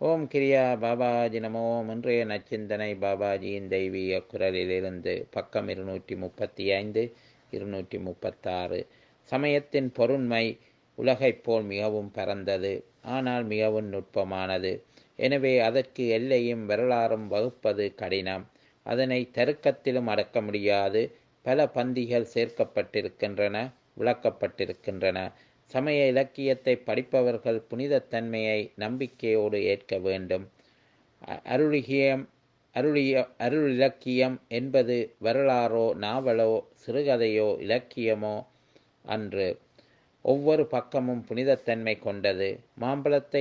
ஓம் கிரியா பாபாஜி நமோ இன்றைய நச்சிந்தனை பாபாஜியின் தெய்வீக குரலிலிருந்து பக்கம் இருநூற்றி முப்பத்தி ஐந்து இருநூற்றி முப்பத்தாறு சமயத்தின் பொருண்மை உலகைப் போல் மிகவும் பரந்தது ஆனால் மிகவும் நுட்பமானது எனவே அதற்கு எல்லையும் வரலாறும் வகுப்பது கடினம் அதனை தருக்கத்திலும் அடக்க முடியாது பல பந்திகள் சேர்க்கப்பட்டிருக்கின்றன விளக்கப்பட்டிருக்கின்றன சமய இலக்கியத்தை படிப்பவர்கள் புனிதத்தன்மையை நம்பிக்கையோடு ஏற்க வேண்டும் அருளிகியம் அருளிய அருள் இலக்கியம் என்பது வரலாறோ நாவலோ சிறுகதையோ இலக்கியமோ அன்று ஒவ்வொரு பக்கமும் புனிதத்தன்மை கொண்டது மாம்பழத்தை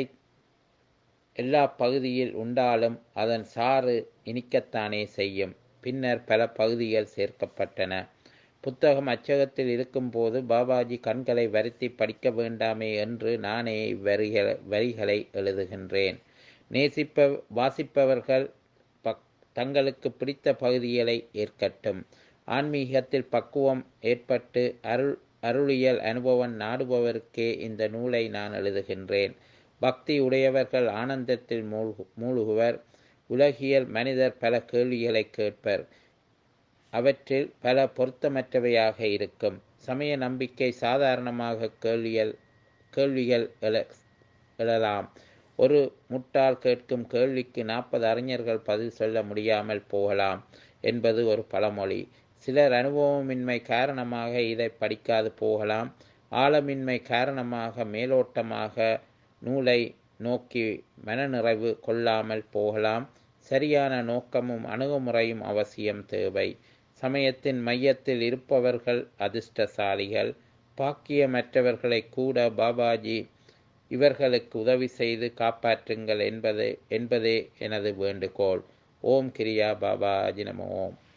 எல்லா பகுதியில் உண்டாலும் அதன் சாறு இனிக்கத்தானே செய்யும் பின்னர் பல பகுதிகள் சேர்க்கப்பட்டன புத்தகம் அச்சகத்தில் இருக்கும்போது பாபாஜி கண்களை வருத்தி படிக்க வேண்டாமே என்று நானே இவ்வரிகள் வரிகளை எழுதுகின்றேன் நேசிப்ப வாசிப்பவர்கள் பக் தங்களுக்கு பிடித்த பகுதிகளை ஏற்கட்டும் ஆன்மீகத்தில் பக்குவம் ஏற்பட்டு அருள் அருளியல் அனுபவம் நாடுபவருக்கே இந்த நூலை நான் எழுதுகின்றேன் பக்தி உடையவர்கள் ஆனந்தத்தில் மூழ்கு மூழ்குவர் உலகியல் மனிதர் பல கேள்விகளை கேட்பர் அவற்றில் பல பொருத்தமற்றவையாக இருக்கும் சமய நம்பிக்கை சாதாரணமாக கேள்வியல் கேள்விகள் எழ எழலாம் ஒரு முட்டாள் கேட்கும் கேள்விக்கு நாற்பது அறிஞர்கள் பதில் சொல்ல முடியாமல் போகலாம் என்பது ஒரு பழமொழி சிலர் அனுபவமின்மை காரணமாக இதை படிக்காது போகலாம் ஆழமின்மை காரணமாக மேலோட்டமாக நூலை நோக்கி மனநிறைவு கொள்ளாமல் போகலாம் சரியான நோக்கமும் அணுகுமுறையும் அவசியம் தேவை சமயத்தின் மையத்தில் இருப்பவர்கள் அதிர்ஷ்டசாலிகள் பாக்கியமற்றவர்களை கூட பாபாஜி இவர்களுக்கு உதவி செய்து காப்பாற்றுங்கள் என்பது என்பதே எனது வேண்டுகோள் ஓம் கிரியா பாபாஜி நம ஓம்